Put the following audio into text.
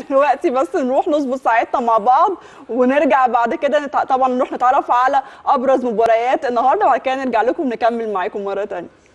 دلوقتي بس نروح نظبط ساعتنا مع بعض ونرجع بعد كده نتع... طبعا نروح نتعرف على ابرز مباريات النهارده وبعد كده نرجع لكم نكمل معاكم مره ثانيه